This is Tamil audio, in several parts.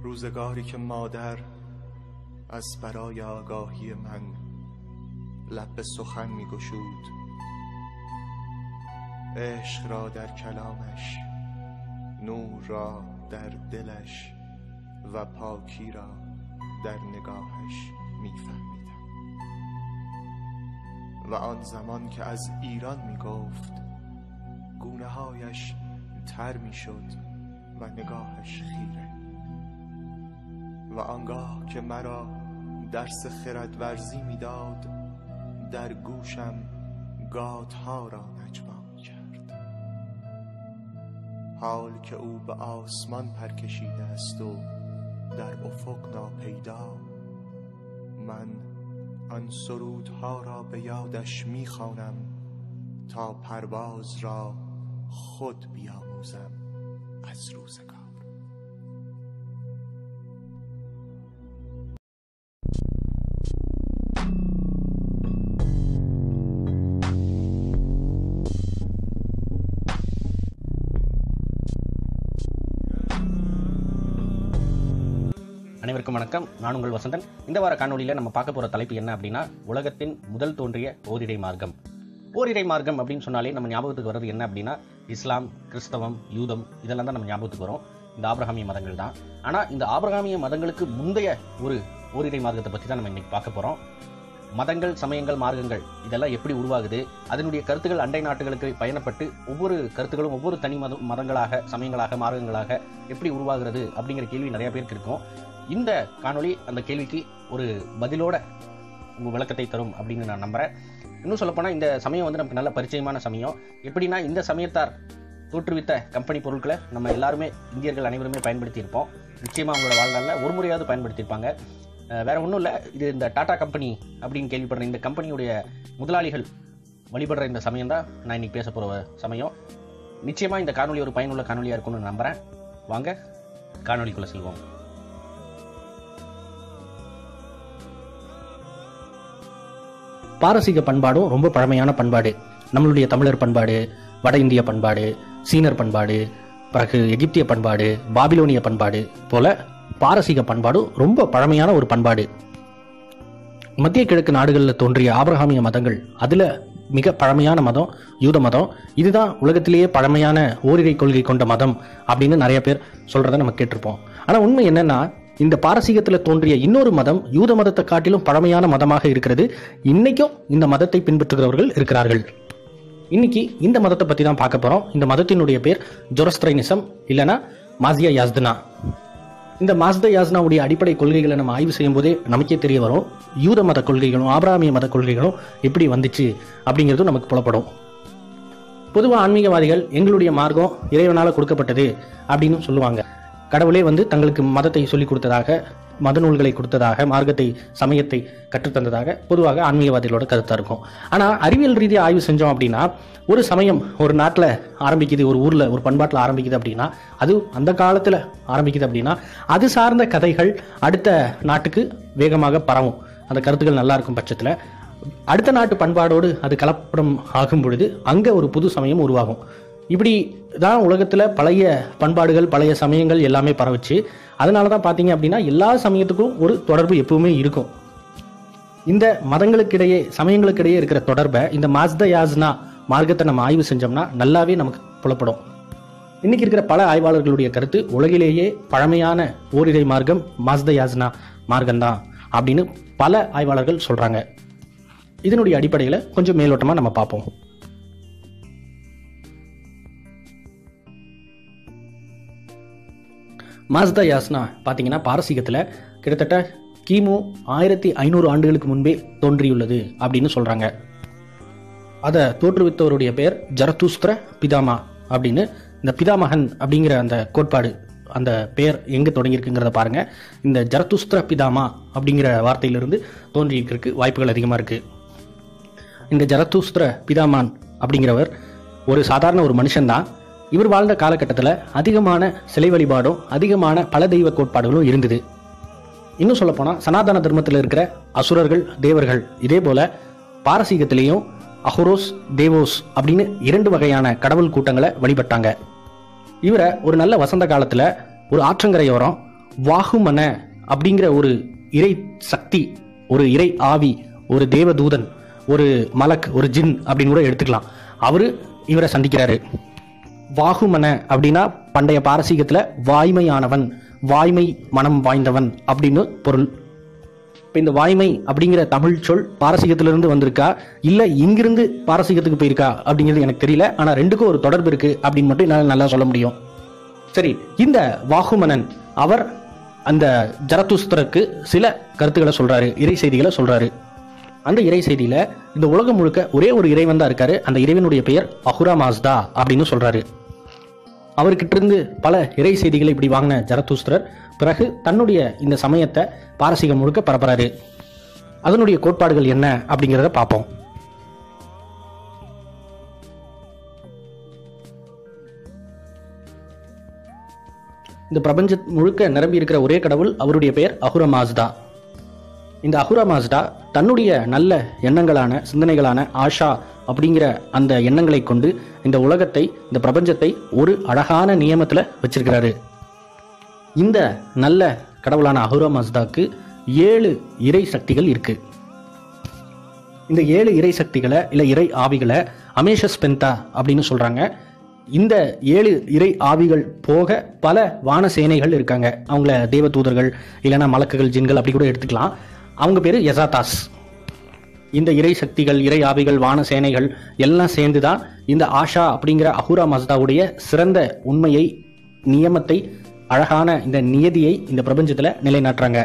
روزگاری که مادر از برای آگاهی من لب به سخن می گشود عشق را در کلامش نور را در دلش و پاکی را در نگاهش میفهمیدم و آن زمان که از ایران می گفت گونه هایش تر می شد و نگاهش خیره و آنگاه که مرا درس خردورزی میداد در گوشم گاتها را نجوا کرد حال که او به آسمان پر کشیده است و در افق ناپیدا من آن سرودها را به یادش میخوانم تا پرواز را خود بیاموزم از روزگار அனைவருக்கும் வணக்கம் நான் உங்கள் வசந்தன் இந்த வார காணொளியில் நம்ம பார்க்க போகிற தலைப்பு என்ன அப்படின்னா உலகத்தின் முதல் தோன்றிய ஓரிடை மார்க்கம் ஓரிடை மார்க்கம் அப்படின்னு சொன்னாலே நம்ம ஞாபகத்துக்கு வர்றது என்ன அப்படின்னா இஸ்லாம் கிறிஸ்தவம் யூதம் இதெல்லாம் தான் நம்ம ஞாபகத்துக்கு வரும் இந்த ஆபிரகாமிய மதங்கள் தான் ஆனால் இந்த ஆபிரகாமிய மதங்களுக்கு முந்தைய ஒரு ஓரிடை மார்க்கத்தை பற்றி தான் நம்ம இன்னைக்கு பார்க்க போகிறோம் மதங்கள் சமயங்கள் மார்க்கங்கள் இதெல்லாம் எப்படி உருவாகுது அதனுடைய கருத்துக்கள் அண்டை நாட்டுகளுக்கு பயணப்பட்டு ஒவ்வொரு கருத்துக்களும் ஒவ்வொரு தனி மத மதங்களாக சமயங்களாக மார்க்கங்களாக எப்படி உருவாகிறது அப்படிங்கிற கேள்வி நிறைய பேருக்கு இருக்கும் இந்த காணொளி அந்த கேள்விக்கு ஒரு பதிலோட உங்கள் விளக்கத்தை தரும் அப்படின்னு நான் நம்புகிறேன் இன்னும் சொல்லப்போனால் இந்த சமயம் வந்து நமக்கு நல்ல பரிச்சயமான சமயம் எப்படின்னா இந்த சமயத்தார் தோற்றுவித்த கம்பெனி பொருட்களை நம்ம எல்லாருமே இந்தியர்கள் அனைவருமே பயன்படுத்தி இருப்போம் நிச்சயமாக அவங்களோட வாழ்நாளில் ஒரு முறையாவது பயன்படுத்தியிருப்பாங்க அஹ் வேற ஒன்றும் இல்லை இது இந்த டாடா கம்பெனி அப்படின்னு கேள்விப்படுற இந்த கம்பெனியுடைய முதலாளிகள் வழிபடுற இந்த சமயம் தான் நான் இன்னைக்கு பேச போகிற சமயம் நிச்சயமாக இந்த காணொளி ஒரு பயனுள்ள காணொலியாக இருக்கும்னு நான் நம்புகிறேன் வாங்க காணொளிக்குள்ளே செல்வோம் பாரசீக பண்பாடும் ரொம்ப பழமையான பண்பாடு நம்மளுடைய தமிழர் பண்பாடு வட இந்திய பண்பாடு சீனர் பண்பாடு பிறகு எகிப்திய பண்பாடு பாபிலோனிய பண்பாடு போல பாரசீக பண்பாடும் ரொம்ப பழமையான ஒரு பண்பாடு மத்திய கிழக்கு நாடுகளில் தோன்றிய ஆபிரகாமிய மதங்கள் அதில் மிக பழமையான மதம் யூத மதம் இதுதான் உலகத்திலேயே பழமையான ஓரிரை கொள்கை கொண்ட மதம் அப்படின்னு நிறைய பேர் சொல்றதை நம்ம கேட்டிருப்போம் ஆனால் உண்மை என்னன்னா இந்த பாரசீகத்தில் தோன்றிய இன்னொரு மதம் யூத மதத்தை காட்டிலும் பழமையான மதமாக இருக்கிறது இன்னைக்கும் இந்த மதத்தை பின்பற்றுகிறவர்கள் இருக்கிறார்கள் இன்னைக்கு இந்த மதத்தை பற்றி தான் பார்க்க போகிறோம் இந்த மதத்தினுடைய பேர் ஜொரஸ்திரைனிசம் இல்லைன்னா மாசியா யாஸ்தனா இந்த மாஸ்த யாஸ்னாவுடைய அடிப்படை கொள்கைகளை நம்ம ஆய்வு செய்யும் போதே நமக்கே தெரிய வரும் யூத மத கொள்கைகளும் ஆபிராமிய மத கொள்கைகளும் எப்படி வந்துச்சு அப்படிங்கிறதும் நமக்கு புலப்படும் பொதுவாக ஆன்மீகவாதிகள் எங்களுடைய மார்க்கம் இறைவனால் கொடுக்கப்பட்டது அப்படின்னு சொல்லுவாங்க கடவுளே வந்து தங்களுக்கு மதத்தை சொல்லிக் கொடுத்ததாக மத நூல்களை கொடுத்ததாக மார்க்கத்தை சமயத்தை கற்றுத்தந்ததாக பொதுவாக ஆன்மீகவாதிகளோட கருத்தாக இருக்கும் ஆனால் அறிவியல் ரீதியாக ஆய்வு செஞ்சோம் அப்படின்னா ஒரு சமயம் ஒரு நாட்டில் ஆரம்பிக்குது ஒரு ஊரில் ஒரு பண்பாட்டில் ஆரம்பிக்குது அப்படின்னா அது அந்த காலத்தில் ஆரம்பிக்குது அப்படின்னா அது சார்ந்த கதைகள் அடுத்த நாட்டுக்கு வேகமாக பரவும் அந்த கருத்துக்கள் நல்லா இருக்கும் பட்சத்தில் அடுத்த நாட்டு பண்பாடோடு அது கலப்படம் ஆகும் பொழுது அங்கே ஒரு புது சமயம் உருவாகும் இப்படி தான் உலகத்தில் பழைய பண்பாடுகள் பழைய சமயங்கள் எல்லாமே பரவுச்சு அதனால தான் பார்த்தீங்க அப்படின்னா எல்லா சமயத்துக்கும் ஒரு தொடர்பு எப்பவுமே இருக்கும் இந்த மதங்களுக்கிடையே சமயங்களுக்கிடையே இருக்கிற தொடர்பை இந்த மாஸ்த யாஸ்னா மார்க்கத்தை நம்ம ஆய்வு செஞ்சோம்னா நல்லாவே நமக்கு புலப்படும் இன்னைக்கு இருக்கிற பல ஆய்வாளர்களுடைய கருத்து உலகிலேயே பழமையான ஓரிரை மார்க்கம் மாஸ்த யாஸ்னா மார்க்கம்தான் அப்படின்னு பல ஆய்வாளர்கள் சொல்றாங்க இதனுடைய அடிப்படையில் கொஞ்சம் மேலோட்டமாக நம்ம பார்ப்போம் மாஸ்தா யாஸ்னா பார்த்தீங்கன்னா பாரசீகத்தில் கிட்டத்தட்ட கிமு ஆயிரத்தி ஐநூறு ஆண்டுகளுக்கு முன்பே தோன்றியுள்ளது அப்படின்னு சொல்கிறாங்க அதை தோற்றுவித்தவருடைய பெயர் ஜரதுஸ்திர பிதாமா அப்படின்னு இந்த பிதாமகன் அப்படிங்கிற அந்த கோட்பாடு அந்த பெயர் எங்கே தொடங்கியிருக்குங்கிறத பாருங்க இந்த ஜரதுஸ்திர பிதாமா அப்படிங்கிற வார்த்தையிலிருந்து தோன்றியிருக்கிறதுக்கு வாய்ப்புகள் அதிகமாக இருக்குது இந்த ஜரதுஸ்திர பிதாமான் அப்படிங்கிறவர் ஒரு சாதாரண ஒரு மனுஷன்தான் இவர் வாழ்ந்த காலகட்டத்தில் அதிகமான சிலை வழிபாடும் அதிகமான பல தெய்வ கோட்பாடுகளும் இருந்தது இன்னும் சொல்லப்போனால் சனாதன தர்மத்தில் இருக்கிற அசுரர்கள் தேவர்கள் இதே போல பாரசீகத்திலேயும் அஹுரோஸ் தேவோஸ் அப்படின்னு இரண்டு வகையான கடவுள் கூட்டங்களை வழிபட்டாங்க இவரை ஒரு நல்ல வசந்த காலத்தில் ஒரு ஆற்றங்கரையோரம் வாகுமன அப்படிங்கிற ஒரு இறை சக்தி ஒரு இறை ஆவி ஒரு தேவதூதன் ஒரு மலக் ஒரு ஜின் அப்படின்னு கூட எடுத்துக்கலாம் அவரு இவரை சந்திக்கிறாரு வாகுமன அப்படின்னா பண்டைய பாரசீகத்துல வாய்மையானவன் வாய்மை மனம் வாய்ந்தவன் அப்படின்னு பொருள் இப்போ இந்த வாய்மை அப்படிங்கிற தமிழ் சொல் பாரசீகத்திலிருந்து வந்திருக்கா இல்லை இங்கிருந்து பாரசீகத்துக்கு போயிருக்கா அப்படிங்கிறது எனக்கு தெரியல ஆனால் ரெண்டுக்கும் ஒரு தொடர்பு இருக்கு அப்படின்னு மட்டும் என்னால் நல்லா சொல்ல முடியும் சரி இந்த வாகுமனன் அவர் அந்த ஜரதுஸ்தருக்கு சில கருத்துக்களை சொல்றாரு இறை செய்திகளை சொல்றாரு அந்த இறை செய்தியில இந்த உலகம் முழுக்க ஒரே ஒரு இறைவன் தான் இருக்காரு அந்த இறைவனுடைய பெயர் அஹுரா மாஸ்தா அப்படின்னு சொல்றாரு அவர்கிட்ட இருந்து பல இறை செய்திகளை இப்படி வாங்கின ஜரதூஸ்திரர் பிறகு தன்னுடைய இந்த சமயத்தை பாரசீகம் முழுக்க பரப்புறாரு அதனுடைய கோட்பாடுகள் என்ன அப்படிங்கிறத பார்ப்போம் இந்த பிரபஞ்சம் முழுக்க நிரம்பி இருக்கிற ஒரே கடவுள் அவருடைய பெயர் அஹுர மாஸ்தா இந்த அஹுரா மாஸ்டா தன்னுடைய நல்ல எண்ணங்களான சிந்தனைகளான ஆஷா அப்படிங்கிற அந்த எண்ணங்களை கொண்டு இந்த உலகத்தை இந்த பிரபஞ்சத்தை ஒரு அழகான நியமத்தில் வச்சிருக்கிறாரு இந்த நல்ல கடவுளான அஹுரா மாஸ்தாக்கு ஏழு இறை சக்திகள் இருக்கு இந்த ஏழு இறை சக்திகளை இல்லை இறை ஆவிகளை அமேஷஸ் பெந்தா அப்படின்னு சொல்றாங்க இந்த ஏழு இறை ஆவிகள் போக பல வான சேனைகள் இருக்காங்க அவங்கள தேவ தூதர்கள் இல்லைன்னா மலக்குகள் ஜின்கள் அப்படி கூட எடுத்துக்கலாம் அவங்க பேர் யசாதாஸ் இந்த இறை சக்திகள் இறை ஆவிகள் வான சேனைகள் எல்லாம் சேர்ந்து தான் இந்த ஆஷா அப்படிங்கிற அஹுரா மஸ்தாவுடைய சிறந்த உண்மையை நியமத்தை அழகான இந்த நியதியை இந்த பிரபஞ்சத்தில் நிலைநாட்டுறாங்க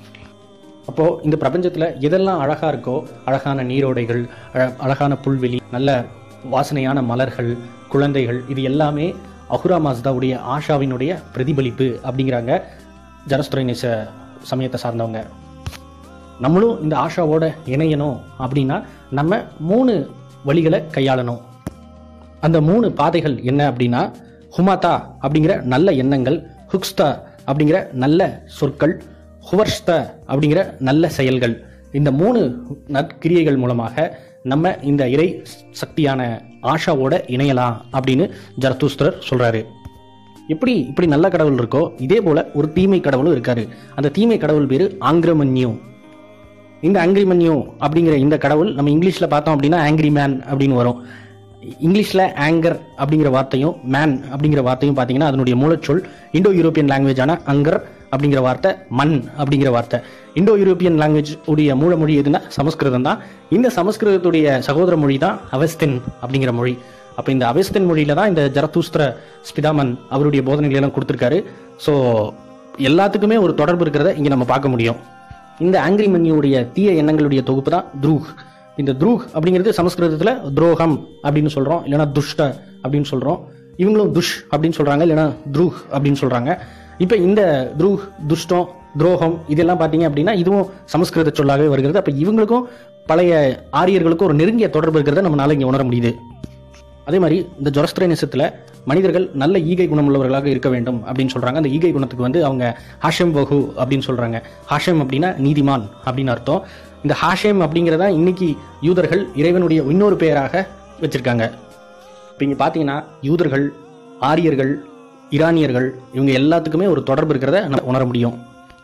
அப்போ இந்த பிரபஞ்சத்துல எதெல்லாம் அழகா இருக்கோ அழகான நீரோடைகள் அழ- அழகான புல்வெளி நல்ல வாசனையான மலர்கள் குழந்தைகள் இது எல்லாமே அஹுரா மாஸ்தாவுடைய ஆஷாவினுடைய பிரதிபலிப்பு அப்படிங்கிறாங்க ஜரஸ்துரைநேச சமயத்தை சார்ந்தவங்க நம்மளும் இந்த ஆஷாவோட இணையணும் அப்படின்னா நம்ம மூணு வழிகளை கையாளணும் அந்த மூணு பாதைகள் என்ன அப்படின்னா ஹுமாதா அப்படிங்கிற நல்ல எண்ணங்கள் ஹுக்ஸ்தா அப்படிங்கிற நல்ல சொற்கள் ஹுவர்ஸ்த அப்படிங்கிற நல்ல செயல்கள் இந்த மூணு நற்கிரியைகள் மூலமாக நம்ம இந்த இறை சக்தியான ஆஷாவோட இணையலாம் அப்படின்னு ஜரதூஸ்தரர் சொல்றாரு எப்படி இப்படி நல்ல கடவுள் இருக்கோ இதே போல ஒரு தீமை கடவுளும் இருக்காரு அந்த தீமை கடவுள் பேரு ஆங்கிரமன்யூ இந்த ஆங்கிரி மன்யூ அப்படிங்கிற இந்த கடவுள் நம்ம இங்கிலீஷில் பார்த்தோம் அப்படின்னா ஆங்கிரி மேன் அப்படின்னு வரும் இங்கிலீஷில் ஆங்கர் அப்படிங்கிற வார்த்தையும் மேன் அப்படிங்கிற வார்த்தையும் பார்த்தீங்கன்னா அதனுடைய மூலச்சொல் இண்டோ யூரோப்பியன் லாங்குவேஜான அங்கர் அப்படிங்கிற வார்த்தை மண் அப்படிங்கிற வார்த்தை இண்டோ யூரோப்பியன் லாங்குவேஜ் உடைய மூல மொழி எதுனா சமஸ்கிருதம் தான் இந்த சமஸ்கிருதத்துடைய சகோதர மொழி தான் அவஸ்தின் அப்படிங்கிற மொழி அப்போ இந்த அவஸ்தின் மொழியில தான் இந்த ஜரதூஸ்திர ஸ்பிதாமன் அவருடைய போதனைகளை எல்லாம் கொடுத்துருக்காரு ஸோ எல்லாத்துக்குமே ஒரு தொடர்பு இருக்கிறத இங்கே நம்ம பார்க்க முடியும் இந்த ஆங்கிரி மன்னியுடைய தீய எண்ணங்களுடைய தொகுப்பு தான் துரூஹ் இந்த துரூஹ் அப்படிங்கிறது சமஸ்கிருதத்தில் துரோகம் அப்படின்னு சொல்கிறோம் இல்லைன்னா துஷ்ட அப்படின்னு சொல்கிறோம் இவங்களும் துஷ் அப்படின்னு சொல்கிறாங்க இல்லைன்னா துரூஹ் அப்படின்னு சொல்கிறாங்க இப்போ இந்த துரூஹ் துஷ்டம் துரோகம் இதெல்லாம் பார்த்தீங்க அப்படின்னா இதுவும் சமஸ்கிருத சொல்லாகவே வருகிறது அப்போ இவங்களுக்கும் பழைய ஆரியர்களுக்கும் ஒரு நெருங்கிய தொடர்பு இருக்கிறத நம்மளால இங்கே உணர முடியுது அதே மாதிரி இந்த ஜொரஸ்திரேனிசத்தில் மனிதர்கள் நல்ல ஈகை குணமுள்ளவர்களாக இருக்க வேண்டும் அப்படின்னு சொல்றாங்க அந்த ஈகை குணத்துக்கு வந்து அவங்க ஹாஷம் வகு அப்படின்னு சொல்றாங்க ஹாஷம் அப்படின்னா நீதிமான் அப்படின்னு அர்த்தம் இந்த ஹாஷேம் அப்படிங்கிறதா இன்னைக்கு யூதர்கள் இறைவனுடைய இன்னொரு பெயராக வச்சிருக்காங்க இப்போ இங்கே பார்த்தீங்கன்னா யூதர்கள் ஆரியர்கள் ஈரானியர்கள் இவங்க எல்லாத்துக்குமே ஒரு தொடர்பு இருக்கிறத நம்ம உணர முடியும்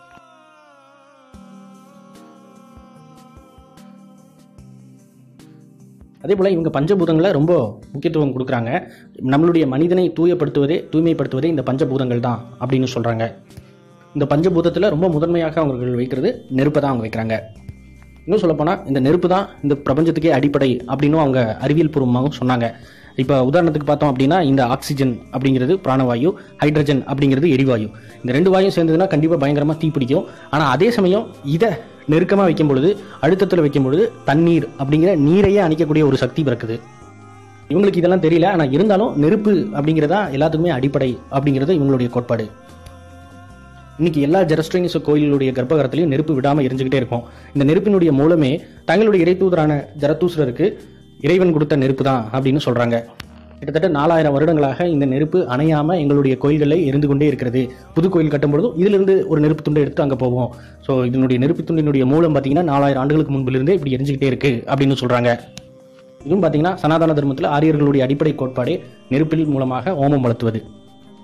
அதே போல் இவங்க பஞ்சபூதங்களை ரொம்ப முக்கியத்துவம் கொடுக்குறாங்க நம்மளுடைய மனிதனை தூயப்படுத்துவதே தூய்மைப்படுத்துவதே இந்த பஞ்சபூதங்கள் தான் அப்படின்னு சொல்கிறாங்க இந்த பஞ்சபூதத்தில் ரொம்ப முதன்மையாக அவர்கள் வைக்கிறது நெருப்பை தான் அவங்க வைக்கிறாங்க இன்னும் சொல்லப்போனால் இந்த நெருப்பு தான் இந்த பிரபஞ்சத்துக்கே அடிப்படை அப்படின்னும் அவங்க அறிவியல் பூர்வமாகவும் சொன்னாங்க இப்போ உதாரணத்துக்கு பார்த்தோம் அப்படின்னா இந்த ஆக்சிஜன் அப்படிங்கிறது பிராணவாயு ஹைட்ரஜன் அப்படிங்கிறது எரிவாயு இந்த ரெண்டு வாயும் சேர்ந்ததுன்னா கண்டிப்பாக பயங்கரமாக தீப்பிடிக்கும் ஆனால் அதே சமயம் இதை நெருக்கமாக வைக்கும் பொழுது அழுத்தத்தில் வைக்கும் பொழுது தண்ணீர் அப்படிங்கிற நீரையே அணைக்கக்கூடிய ஒரு சக்தி பிறக்குது இவங்களுக்கு இதெல்லாம் தெரியல ஆனால் இருந்தாலும் நெருப்பு அப்படிங்கிறதா எல்லாத்துக்குமே அடிப்படை அப்படிங்கிறது இவங்களுடைய கோட்பாடு இன்னைக்கு எல்லா ஜெரஸ்ட்ரினிஸ் கோயிலுடைய கர்ப்பகரத்திலையும் நெருப்பு விடாம எரிஞ்சுக்கிட்டே இருக்கும் இந்த நெருப்பினுடைய மூலமே தங்களுடைய இறைத்தூதரான ஜரத்தூசரருக்கு இறைவன் கொடுத்த நெருப்பு தான் அப்படின்னு சொல்றாங்க கிட்டத்தட்ட நாலாயிரம் வருடங்களாக இந்த நெருப்பு அணையாம எங்களுடைய கோயில்களில் எரிந்து கொண்டே இருக்கிறது புது கோயில் கட்டும் பொழுதும் இதிலிருந்து ஒரு நெருப்பு துண்டை எடுத்து அங்கே போவோம் ஸோ இதனுடைய நெருப்பு துண்டினுடைய மூலம் பார்த்தீங்கன்னா நாலாயிரம் ஆண்டுகளுக்கு முன்பிலிருந்தே இப்படி எரிஞ்சுக்கிட்டே இருக்கு அப்படின்னு சொல்றாங்க இதுவும் பார்த்தீங்கன்னா சனாதன தர்மத்தில் ஆரியர்களுடைய அடிப்படை கோட்பாடே நெருப்பில் மூலமாக ஓமம் வளர்த்துவது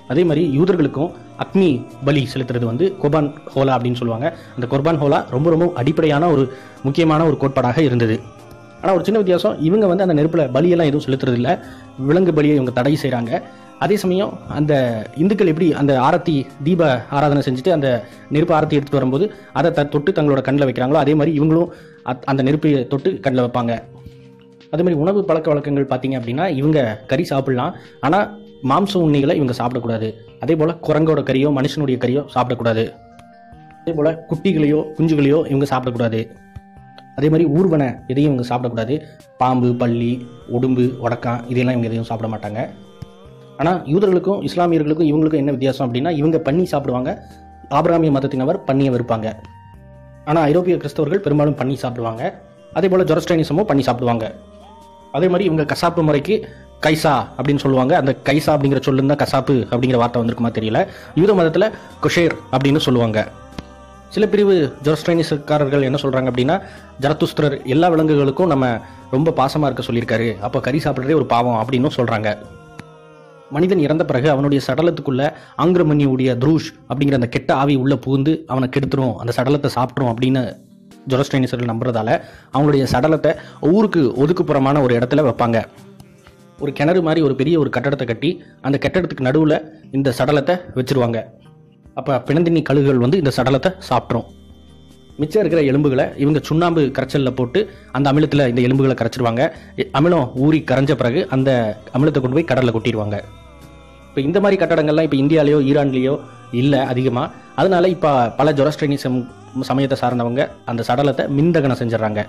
அதே மாதிரி யூதர்களுக்கும் அக்னி பலி செலுத்துறது வந்து குர்பான் ஹோலா அப்படின்னு சொல்லுவாங்க அந்த குர்பான் ஹோலா ரொம்ப ரொம்ப அடிப்படையான ஒரு முக்கியமான ஒரு கோட்பாடாக இருந்தது ஆனால் ஒரு சின்ன வித்தியாசம் இவங்க வந்து அந்த நெருப்பில் பலியெல்லாம் எதுவும் செலுத்துறது இல்ல விலங்கு பலியை இவங்க தடை செய்கிறாங்க அதே சமயம் அந்த இந்துக்கள் எப்படி அந்த ஆரத்தி தீப ஆராதனை செஞ்சுட்டு அந்த நெருப்பு ஆரத்தி எடுத்துட்டு வரும்போது அதை த தொட்டு தங்களோட கண்ணில் வைக்கிறாங்களோ அதே மாதிரி இவங்களும் அத்- அந்த நெருப்பை தொட்டு கண்ணில் வைப்பாங்க அதே மாதிரி உணவு பழக்க வழக்கங்கள் பார்த்தீங்க அப்படின்னா இவங்க கறி சாப்பிடலாம் ஆனால் மாംச உண்ணிகளை இவங்க சாப்பிடக்கூடாது அதே போல் குரங்கோட கறியோ மனுஷனுடைய கறியோ சாப்பிடக்கூடாது அதே போல் குட்டிகளையோ குஞ்சுகளையோ இவங்க சாப்பிடக்கூடாது அதே மாதிரி ஊர்வன எதையும் இவங்க சாப்பிடக்கூடாது பாம்பு பல்லி உடும்பு உடக்கான் இதெல்லாம் இவங்க எதையும் சாப்பிட மாட்டாங்க ஆனால் யூதர்களுக்கும் இஸ்லாமியர்களுக்கும் இவங்களுக்கும் என்ன வித்தியாசம் அப்படின்னா இவங்க பன்னி சாப்பிடுவாங்க ஆபிரகாமிய மதத்தினவர் பன்னியை வெறுப்பாங்க ஆனால் ஐரோப்பிய கிறிஸ்தவர்கள் பெரும்பாலும் பன்னி சாப்பிடுவாங்க அதே போல் ஜொரஸ்டைனிசமும் பண்ணி சாப்பிடுவாங்க அதே மாதிரி இவங்க கசாப்பு முறைக்கு கைசா அப்படின்னு சொல்லுவாங்க அந்த கைசா அப்படிங்கிற சொல்லு தான் கசாப்பு அப்படிங்கிற வார்த்தை வந்திருக்குமா தெரியல யூத மதத்தில் குஷேர் அப்படின்னு சொல்லுவாங்க சில பிரிவு ஜொரஸ்டைனிசக்காரர்கள் என்ன சொல்றாங்க அப்படின்னா ஜரத்துஸ்திரர் எல்லா விலங்குகளுக்கும் நம்ம ரொம்ப பாசமா இருக்க சொல்லியிருக்காரு அப்போ கறி சாப்பிட்றதே ஒரு பாவம் அப்படின்னு சொல்றாங்க மனிதன் இறந்த பிறகு அவனுடைய சடலத்துக்குள்ள ஆங்கிரமணியுடைய த்ரூஷ் அப்படிங்கிற அந்த கெட்ட ஆவி உள்ள பூந்து அவனை கெடுத்துரும் அந்த சடலத்தை சாப்பிட்ரும் அப்படின்னு ஜொரஸ்டைனிசர்கள் நம்புறதால அவங்களுடைய சடலத்தை ஊருக்கு ஒதுக்குப்புறமான ஒரு இடத்துல வைப்பாங்க ஒரு கிணறு மாதிரி ஒரு பெரிய ஒரு கட்டடத்தை கட்டி அந்த கட்டடத்துக்கு நடுவில் இந்த சடலத்தை வச்சிருவாங்க அப்போ பிணந்தினி கழுகுகள் வந்து இந்த சடலத்தை சாப்பிட்ரும் மிச்சம் இருக்கிற எலும்புகளை இவங்க சுண்ணாம்பு கரைச்சலில் போட்டு அந்த அமிலத்தில் இந்த எலும்புகளை கரைச்சிருவாங்க எ- அமிலம் ஊறி கரைஞ்ச பிறகு அந்த அமிலத்தை கொண்டு போய் கடலில் கொட்டிடுவாங்க இப்போ இந்த மாதிரி கட்டடங்கள்லாம் இப்போ இந்தியாலேயோ ஈரான்லேயோ இல்லை அதிகமாக அதனால இப்போ பல ஜொரஸ்ட்ரைனிசம் சமயத்தை சார்ந்தவங்க அந்த சடலத்தை மின்தகனம் செஞ்சிடறாங்க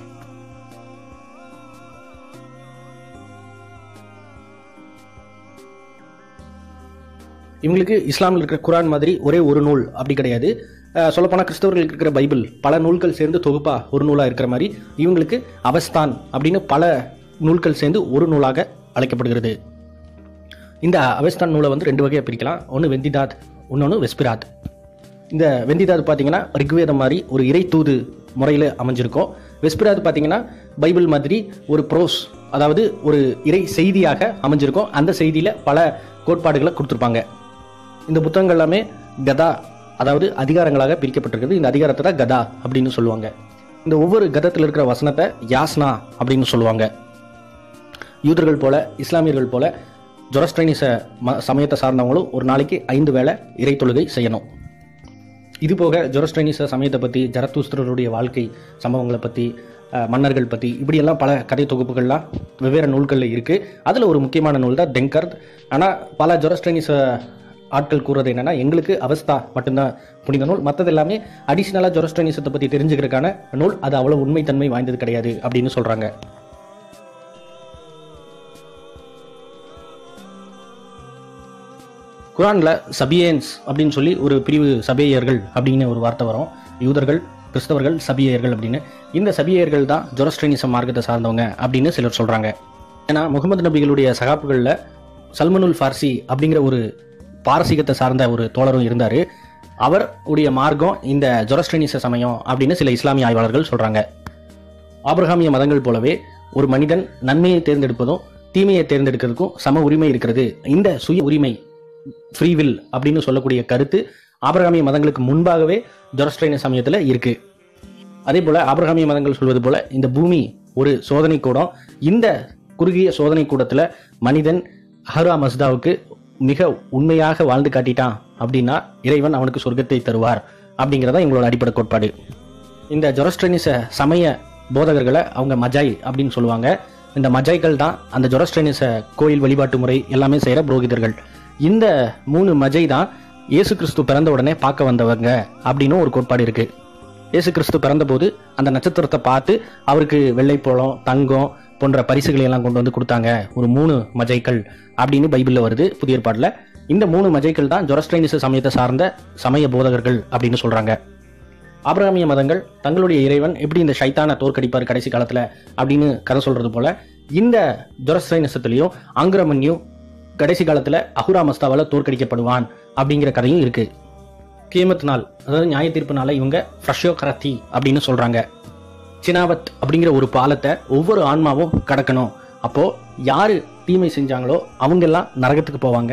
இவங்களுக்கு இஸ்லாமில் இருக்கிற குரான் மாதிரி ஒரே ஒரு நூல் அப்படி கிடையாது அஹ் சொல்லப்போனால் கிறிஸ்தவர்களுக்கு இருக்கிற பைபிள் பல நூல்கள் சேர்ந்து தொகுப்பா ஒரு நூலாக இருக்கிற மாதிரி இவங்களுக்கு அவஸ்தான் அப்படின்னு பல நூல்கள் சேர்ந்து ஒரு நூலாக அழைக்கப்படுகிறது இந்த அவஸ்தான் நூலை வந்து ரெண்டு வகையாக பிரிக்கலாம் ஒன்று வெந்திதாத் இன்னொன்று வெஸ்பிராத் இந்த வெந்திதாத் பார்த்தீங்கன்னா ரிக்வேதம் மாதிரி ஒரு இறை தூது முறையில் அமைஞ்சிருக்கும் வெஸ்பிராத் பார்த்தீங்கன்னா பைபிள் மாதிரி ஒரு ப்ரோஸ் அதாவது ஒரு இறை செய்தியாக அமைஞ்சிருக்கும் அந்த செய்தியில் பல கோட்பாடுகளை கொடுத்துருப்பாங்க இந்த புத்தகங்கள் எல்லாமே கதா அதாவது அதிகாரங்களாக பிரிக்கப்பட்டிருக்குது இந்த அதிகாரத்தை தான் கதா அப்படின்னு சொல்லுவாங்க இந்த ஒவ்வொரு கதத்தில் இருக்கிற வசனத்தை யாஸ்னா அப்படின்னு சொல்லுவாங்க யூதர்கள் போல இஸ்லாமியர்கள் போல ஜொரஸ்ட்ரைனிச ம சமயத்தை சார்ந்தவங்களும் ஒரு நாளைக்கு ஐந்து வேளை இறை தொழுகை செய்யணும் இது போக ஜொரஸ்ட்ரைனிச சமயத்தை பற்றி ஜரத்தூஸ்திரருடைய வாழ்க்கை சம்பவங்களை பற்றி அஹ், மன்னர்கள் பற்றி இப்படியெல்லாம் பல கதை தொகுப்புகள்லாம் வெவ்வேறு நூல்களில் இருக்குது அதில் ஒரு முக்கியமான நூல் தான் டெங்கர் ஆனால் பல ஜொரஸ்ட்ரைனிச ஆட்கள் கூறுறது என்னன்னா எங்களுக்கு அவஸ்தா மட்டும்தான் புனித நூல் மற்றது எல்லாமே அடிஷ்னலாக ஜொரஸ்ட்ரைனிசத்தை பற்றி தெரிஞ்சுக்கிறதுக்கான நூல் அது அவ்வளோ உண்மைத்தன்மை வாய்ந்தது கிடையாது அப்படின்னு சொல்கிறாங்க குரான்ல சபியன்ஸ் அப்படின்னு சொல்லி ஒரு பிரிவு சபேயர்கள் அப்படின்னு ஒரு வார்த்தை வரும் யூதர்கள் கிறிஸ்தவர்கள் சபியர்கள் அப்படின்னு இந்த சபியர்கள் தான் ஜொரஸ்ட்ரைனிசம் மார்க்கத்தை சார்ந்தவங்க அப்படின்னு சிலர் சொல்றாங்க ஏன்னா முகமது நபிகளுடைய சகாப்புகளில் சல்மனுல் ஃபார்சி அப்படிங்கிற ஒரு பாரசீகத்தை சார்ந்த ஒரு தோழரும் இருந்தார் அவர் உடைய மார்க்கம் இந்த ஜொரஸ்ட்ரைனிச சமயம் அப்படின்னு சில இஸ்லாமிய ஆய்வாளர்கள் சொல்றாங்க ஆபிரகாமிய மதங்கள் போலவே ஒரு மனிதன் நன்மையை தேர்ந்தெடுப்பதும் தீமையை தேர்ந்தெடுக்கிறதுக்கும் சம உரிமை இருக்கிறது இந்த சுய உரிமை ஃப்ரீவில் அப்படின்னு சொல்லக்கூடிய கருத்து ஆபிரகாமிய மதங்களுக்கு முன்பாகவே ஜொரஸ்ட்ரைன சமயத்தில் இருக்கு அதே போல ஆபிரகாமிய மதங்கள் சொல்வது போல இந்த பூமி ஒரு சோதனை கூடம் இந்த குறுகிய சோதனை கூடத்துல மனிதன் அஹரா மஸ்தாவுக்கு மிக உண்மையாக வாழ்ந்து காட்டிட்டான் அப்படின்னா இறைவன் அவனுக்கு சொர்க்கத்தை தருவார் அப்படிங்கிறதா எங்களோட அடிப்படை கோட்பாடு இந்த ஜொரஸ்ட்ரைனிச சமய போதகர்களை அவங்க மஜாய் அப்படின்னு சொல்லுவாங்க இந்த மஜாய்கள் தான் அந்த ஜொரஸ்ட்ரைனிச கோயில் வழிபாட்டு முறை எல்லாமே செய்கிற புரோகிதர்கள் இந்த மூணு மஜை தான் இயேசு கிறிஸ்து பிறந்த உடனே பார்க்க வந்தவங்க அப்படின்னு ஒரு கோட்பாடு இருக்கு இயேசு கிறிஸ்து பிறந்தபோது அந்த நட்சத்திரத்தை பார்த்து அவருக்கு வெள்ளைப்பழம் தங்கம் போன்ற பரிசுகளை எல்லாம் கொண்டு வந்து கொடுத்தாங்க ஒரு மூணு மஜைகள் அப்படின்னு பைபிளில் வருது புதிய ஏற்பாடில் இந்த மூணு மஜைகள் தான் ஜொரஸ்ட்ரைனிச சமயத்தை சார்ந்த சமய போதகர்கள் அப்படின்னு சொல்றாங்க ஆபிரகாமிய மதங்கள் தங்களுடைய இறைவன் எப்படி இந்த ஷைத்தானை தோற்கடிப்பார் கடைசி காலத்துல அப்படின்னு கதை சொல்றது போல இந்த ஜொரஸ்ட்ரைனிசத்திலையும் ஆங்கிரமன்யு கடைசி காலத்துல அஹுரா மஸ்தாவால தோற்கடிக்கப்படுவான் அப்படிங்கிற கதையும் இருக்கு கியமத் நாள் அதாவது நியாய தீர்ப்பு நாளை இவங்க ஃப்ரஷோ கரத்தி அப்படின்னு சொல்றாங்க சினாவத் அப்படிங்கிற ஒரு பாலத்தை ஒவ்வொரு ஆன்மாவும் கடக்கணும் அப்போ யாரு தீமை செஞ்சாங்களோ அவங்க எல்லாம் நரகத்துக்கு போவாங்க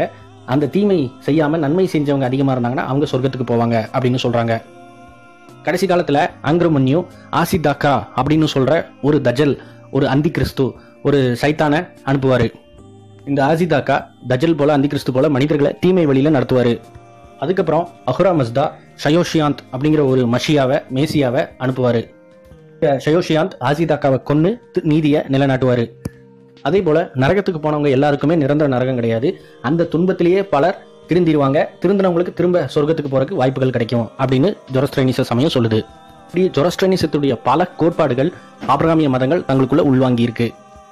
அந்த தீமை செய்யாம நன்மை செஞ்சவங்க அதிகமா இருந்தாங்கன்னா அவங்க சொர்க்கத்துக்கு போவாங்க அப்படின்னு சொல்றாங்க கடைசி காலத்துல அங்கிரமன்யு ஆசிதாக்கா அப்படின்னு சொல்ற ஒரு தஜல் ஒரு அந்தி கிறிஸ்து ஒரு சைத்தானை அனுப்புவாரு இந்த ஆசிதாக்கா தஜல் போல அந்தி கிறிஸ்து போல மனிதர்களை தீமை வழியில நடத்துவாரு அதுக்கப்புறம் அஹுரா மஸ்தா ஷயோஷியாந்த் அப்படிங்கிற ஒரு மஷியாவை மேசியாவை அனுப்புவாரு இந்த ஷயோஷியாந்த் ஆசிதாக்காவை கொன்னு தி- நீதியை நிலைநாட்டுவாரு அதே போல நரகத்துக்கு போனவங்க எல்லாருக்குமே நிரந்தர நரகம் கிடையாது அந்த துன்பத்திலேயே பலர் திருந்திருவாங்க திருந்தினவங்களுக்கு திரும்ப சொர்க்கத்துக்கு போறதுக்கு வாய்ப்புகள் கிடைக்கும் அப்படின்னு ஜொரஸ்ட்ரைனிச சமயம் சொல்லுது இப்படி ஜொரஸ்ட்ரைனிசத்துடைய பல கோட்பாடுகள் ஆபிரகாமிய மதங்கள் தங்களுக்குள்ள உள்வாங்கி இருக்கு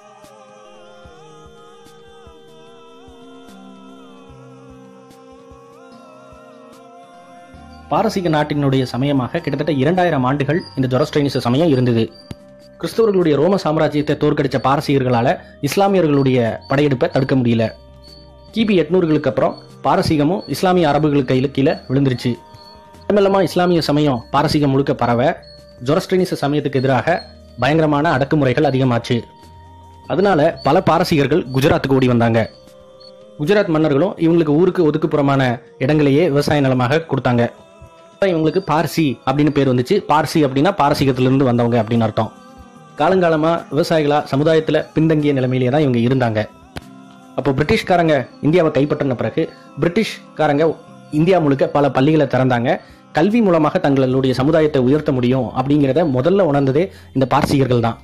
பாரசீக நாட்டினுடைய சமயமாக கிட்டத்தட்ட இரண்டாயிரம் ஆண்டுகள் இந்த ஜொரஸ்ட்ரைனிச சமயம் இருந்தது கிறிஸ்தவர்களுடைய ரோம சாம்ராஜ்யத்தை தோற்கடிச்ச பாரசீகர்களால இஸ்லாமியர்களுடைய படையெடுப்பை தடுக்க முடியல கிபி எட்நூறுகளுக்கு அப்புறம் பாரசீகமும் இஸ்லாமிய அரபுகளுக்கு கையில் கீழே விழுந்துருச்சு மெல்லமா இஸ்லாமிய சமயம் பாரசீகம் முழுக்க பரவ ஜொரஸ்ட்ரினிச சமயத்துக்கு எதிராக பயங்கரமான அடக்குமுறைகள் அதிகமாச்சு அதனால பல பாரசீகர்கள் குஜராத்துக்கு ஓடி வந்தாங்க குஜராத் மன்னர்களும் இவங்களுக்கு ஊருக்கு ஒதுக்குப்புறமான இடங்களையே விவசாய நிலமாக கொடுத்தாங்க அப்ப இவங்களுக்கு பார்சி அப்படின்னு பேர் வந்துச்சு பார்சி அப்படின்னா பாரசீகத்திலிருந்து வந்தவங்க அப்படின்னு அர்த்தம் காலங்காலமா விவசாயிகளா சமுதாயத்துல பின்தங்கிய நிலைமையிலேயே தான் இவங்க இருந்தாங்க அப்போ பிரிட்டிஷ்காரங்க இந்தியாவை கைப்பற்றின பிறகு பிரிட்டிஷ்காரங்க இந்தியா முழுக்க பல பள்ளிகளை திறந்தாங்க கல்வி மூலமாக தங்களுடைய சமுதாயத்தை உயர்த்த முடியும் அப்படிங்கிறத முதல்ல உணர்ந்ததே இந்த பார்சிகர்கள் தான்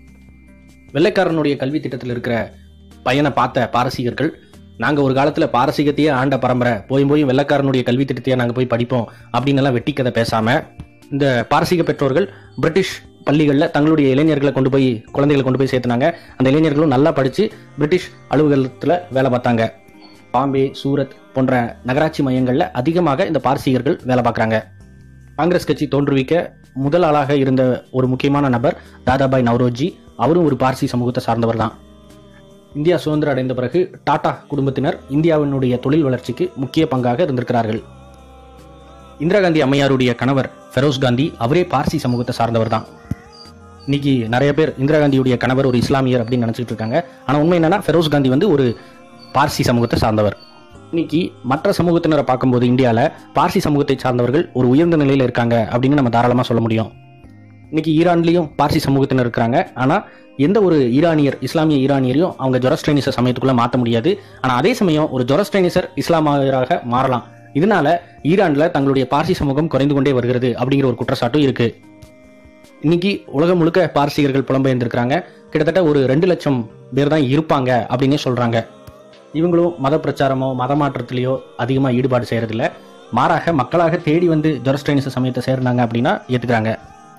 வெள்ளைக்காரனுடைய கல்வி திட்டத்தில் இருக்கிற பையனை பார்த்த பாரசீகர்கள் நாங்கள் ஒரு காலத்தில் பாரசீகத்தையே ஆண்ட பரம்பரை போய் போய் வெள்ளைக்காரனுடைய கல்வி திட்டத்தையே நாங்கள் போய் படிப்போம் அப்படின்னு எல்லாம் வெட்டி கதை பேசாம இந்த பாரசீக பெற்றோர்கள் பிரிட்டிஷ் பள்ளிகளில் தங்களுடைய இளைஞர்களை கொண்டு போய் குழந்தைகளை கொண்டு போய் சேர்த்துனாங்க அந்த இளைஞர்களும் நல்லா படித்து பிரிட்டிஷ் அலுவலகத்தில் வேலை பார்த்தாங்க பாம்பே சூரத் போன்ற நகராட்சி மையங்களில் அதிகமாக இந்த பாரசீகர்கள் வேலை பார்க்குறாங்க காங்கிரஸ் கட்சி தோன்றுவிக்க முதல் ஆளாக இருந்த ஒரு முக்கியமான நபர் தாதாபாய் நவ்ரோஜி அவரும் ஒரு பார்சி சமூகத்தை சார்ந்தவர் தான் இந்தியா சுதந்திரம் அடைந்த பிறகு டாடா குடும்பத்தினர் இந்தியாவினுடைய தொழில் வளர்ச்சிக்கு முக்கிய பங்காக இருந்திருக்கிறார்கள் இந்திரா காந்தி அம்மையாருடைய கணவர் ஃபெரோஸ் காந்தி அவரே பார்சி சமூகத்தை சார்ந்தவர் தான் இன்னைக்கு நிறைய பேர் இந்திரா காந்தியுடைய கணவர் ஒரு இஸ்லாமியர் அப்படின்னு நினைச்சிட்டு இருக்காங்க ஆனா உண்மை என்னன்னா ஃபெரோஸ் காந்தி வந்து ஒரு பார்சி சமூகத்தை சார்ந்தவர் இன்னைக்கு மற்ற சமூகத்தினரை பார்க்கும்போது இந்தியாவில் பார்சி சமூகத்தை சார்ந்தவர்கள் ஒரு உயர்ந்த நிலையில் இருக்காங்க அப்படின்னு நம்ம தாராளமாக சொல்ல முடியும் இன்னைக்கு ஈரான்லேயும் பார்சி சமூகத்தினர் இருக்கிறாங்க ஆனால் எந்த ஒரு ஈரானியர் இஸ்லாமிய ஈரானியரையும் அவங்க ஜொரஸ்ட்ரைனிச சமயத்துக்குள்ள மாற்ற முடியாது ஆனால் அதே சமயம் ஒரு ஜொரஸ்ட்ரைனிசர் இஸ்லாமியராக மாறலாம் இதனால ஈரான்ல தங்களுடைய பார்சி சமூகம் குறைந்து கொண்டே வருகிறது அப்படிங்கிற ஒரு குற்றச்சாட்டும் இருக்கு இன்னைக்கு உலகம் முழுக்க பார்சிகர்கள் புலம்பெயர்ந்திருக்கிறாங்க கிட்டத்தட்ட ஒரு ரெண்டு லட்சம் பேர் தான் இருப்பாங்க அப்படின்னே சொல்றாங்க இவங்களும் மத பிரச்சாரமோ மத மாற்றத்திலேயோ அதிகமாக ஈடுபாடு செய்யறதில்ல மாறாக மக்களாக தேடி வந்து ஜொரஸ்ட்ரைனிச சமயத்தை சேர்ந்தாங்க அப்படின்னா ஏத்துக்கிறாங்க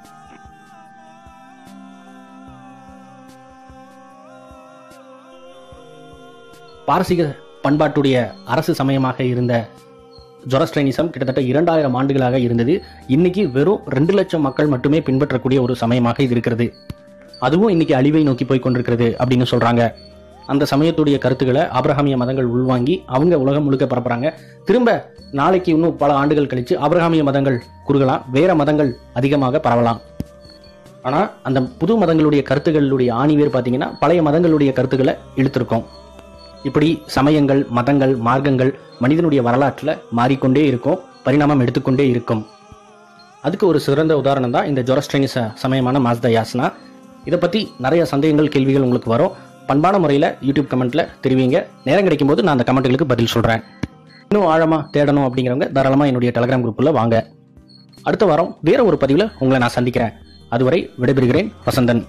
பாரசீக பண்பாட்டுடைய அரசு சமயமாக இருந்த ஜொரஸ்ட்ரைனிசம் கிட்டத்தட்ட இரண்டாயிரம் ஆண்டுகளாக இருந்தது இன்னைக்கு வெறும் ரெண்டு லட்சம் மக்கள் மட்டுமே பின்பற்றக்கூடிய ஒரு சமயமாக இது இருக்கிறது அதுவும் இன்னைக்கு அழிவை நோக்கி போய் கொண்டிருக்கிறது அப்படின்னு சொல்றாங்க அந்த சமயத்துடைய கருத்துக்களை ஆபிரகாமிய மதங்கள் உள்வாங்கி அவங்க உலகம் முழுக்க பரப்புறாங்க திரும்ப நாளைக்கு இன்னும் பல ஆண்டுகள் கழிச்சு ஆபிரகாமிய மதங்கள் குறுகலாம் வேற மதங்கள் அதிகமாக பரவலாம் ஆனா அந்த புது மதங்களுடைய கருத்துக்களுடைய ஆணிவேர் பார்த்தீங்கன்னா பழைய மதங்களுடைய கருத்துக்களை இழுத்திருக்கும் இப்படி சமயங்கள் மதங்கள் மார்க்கங்கள் மனிதனுடைய வரலாற்றில் மாறிக்கொண்டே இருக்கும் பரிணாமம் எடுத்துக்கொண்டே இருக்கும் அதுக்கு ஒரு சிறந்த உதாரணம் தான் இந்த ஜொரஸ்ட்ரைனிச சமயமான மாஸ்தா யாஸ்னா இதை பற்றி நிறைய சந்தேகங்கள் கேள்விகள் உங்களுக்கு வரும் பண்பான முறையில் யூடியூப் கமெண்ட்டில் தெரிவிங்க நேரம் கிடைக்கும் போது நான் அந்த கமெண்ட்டுகளுக்கு பதில் சொல்கிறேன் இன்னும் ஆழமாக தேடணும் அப்படிங்கிறவங்க தாராளமாக என்னுடைய டெலிகிராம் குரூப்பில் வாங்க அடுத்த வாரம் வேற ஒரு பதிவில் உங்களை நான் சந்திக்கிறேன் அதுவரை விடைபெறுகிறேன் வசந்தன்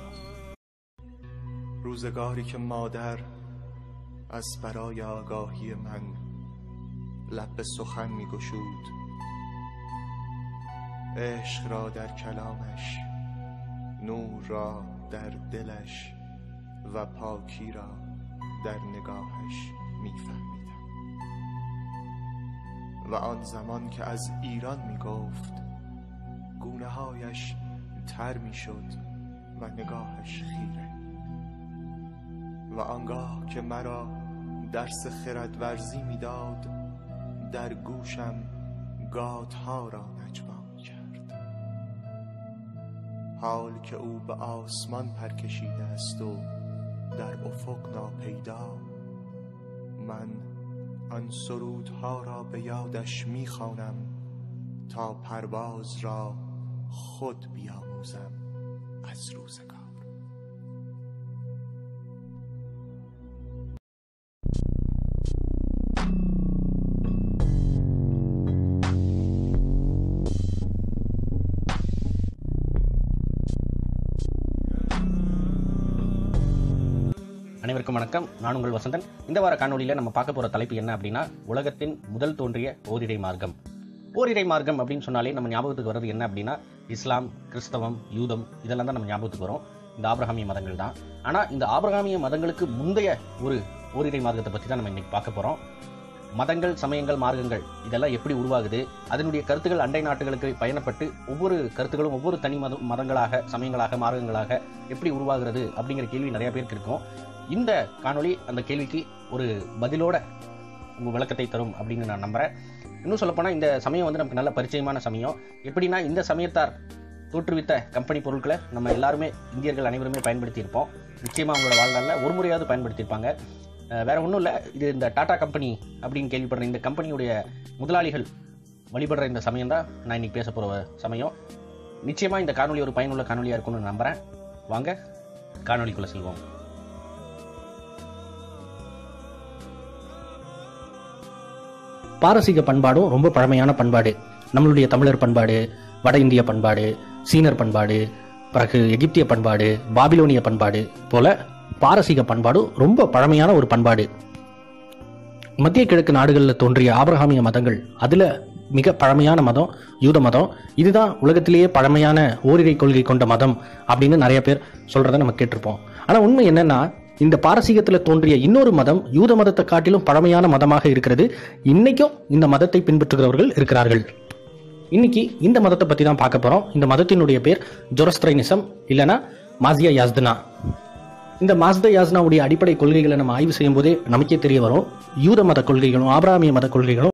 روزگاری که مادر از برای آگاهی من لب به سخن می گشود عشق را در کلامش نور را در دلش و پاکی را در نگاهش می فهمیدم و آن زمان که از ایران می گفت گونه هایش تر می شد و نگاهش خیره و آنگاه که مرا درس خردورزی میداد در گوشم گاتها را نجوا کرد حال که او به آسمان پر کشیده است و در افق ناپیدا من آن سرودها را به یادش میخوانم تا پرواز را خود بیاموزم از روزگار அனைவருக்கும் வணக்கம் நான் உங்கள் வசந்தன் இந்த வார காணொலியில் நம்ம பார்க்க போகிற தலைப்பு என்ன அப்படின்னா உலகத்தின் முதல் தோன்றிய ஓரிரை மார்க்கம் ஓரிரை மார்க்கம் அப்படின்னு சொன்னாலே நம்ம ஞாபகத்துக்கு வர்றது என்ன அப்படின்னா இஸ்லாம் கிறிஸ்தவம் யூதம் இதெல்லாம் தான் நம்ம ஞாபகத்துக்கு வரும் இந்த ஆபிரகாமிய மதங்கள் தான் ஆனால் இந்த ஆபிரகாமிய மதங்களுக்கு முந்தைய ஒரு ஓரிரை மார்க்கத்தை பற்றி தான் நம்ம இன்னைக்கு பார்க்க போகிறோம் மதங்கள் சமயங்கள் மார்க்கங்கள் இதெல்லாம் எப்படி உருவாகுது அதனுடைய கருத்துக்கள் அண்டை நாட்டுகளுக்கு பயணப்பட்டு ஒவ்வொரு கருத்துக்களும் ஒவ்வொரு தனி மத மதங்களாக சமயங்களாக மார்க்கங்களாக எப்படி உருவாகிறது அப்படிங்கிற கேள்வி நிறைய பேருக்கு இருக்கும் இந்த காணொளி அந்த கேள்விக்கு ஒரு பதிலோட உங்கள் விளக்கத்தை தரும் அப்படின்னு நான் நம்புகிறேன் இன்னும் சொல்லப்போனால் இந்த சமயம் வந்து நமக்கு நல்ல பரிச்சயமான சமயம் எப்படின்னா இந்த சமயத்தார் தோற்றுவித்த கம்பெனி பொருட்களை நம்ம எல்லாருமே இந்தியர்கள் அனைவருமே பயன்படுத்தியிருப்போம் நிச்சயமாக அவங்களோட வாழ்நாளில் ஒரு முறையாவது பயன்படுத்தியிருப்பாங்க அஹ் வேற ஒன்றும் இல்லை இது இந்த டாடா கம்பெனி அப்படின்னு கேள்விப்படுற இந்த கம்பெனியுடைய முதலாளிகள் வழிபடுற இந்த சமயம் தான் நான் இன்னைக்கு பேச போகிற சமயம் நிச்சயமாக இந்த காணொளி ஒரு பயனுள்ள காணொலியாக இருக்கும்னு நம்புகிறேன் வாங்க காணொளிக்குள்ளே செல்வோம் பாரசீக பண்பாடும் ரொம்ப பழமையான பண்பாடு நம்மளுடைய தமிழர் பண்பாடு வட இந்திய பண்பாடு சீனர் பண்பாடு பிறகு எகிப்திய பண்பாடு பாபிலோனிய பண்பாடு போல பாரசீக பண்பாடும் ரொம்ப பழமையான ஒரு பண்பாடு மத்திய கிழக்கு நாடுகளில் தோன்றிய ஆபிரகாமிய மதங்கள் அதில் மிக பழமையான மதம் யூத மதம் இதுதான் உலகத்திலேயே பழமையான ஓரிரை கொள்கை கொண்ட மதம் அப்படின்னு நிறைய பேர் சொல்றதை நம்ம கேட்டிருப்போம் ஆனால் உண்மை என்னன்னா இந்த பாரசீகத்தில் தோன்றிய இன்னொரு மதம் யூத மதத்தை காட்டிலும் பழமையான மதமாக இருக்கிறது இன்னைக்கும் இந்த மதத்தை பின்பற்றுகிறவர்கள் இருக்கிறார்கள் இன்னைக்கு இந்த மதத்தை பத்தி தான் பார்க்க போறோம் இந்த மதத்தினுடைய பேர் ஜொரஸ்திரைனிசம் இல்லனா மாசியா யாஸ்தனா இந்த மாஸ்த யாஸ்னாவுடைய அடிப்படை கொள்கைகளை நம்ம ஆய்வு செய்யும் போதே நமக்கே தெரிய வரும் யூத மத கொள்கைகளும் ஆபிராமிய மத கொள்கைகளும்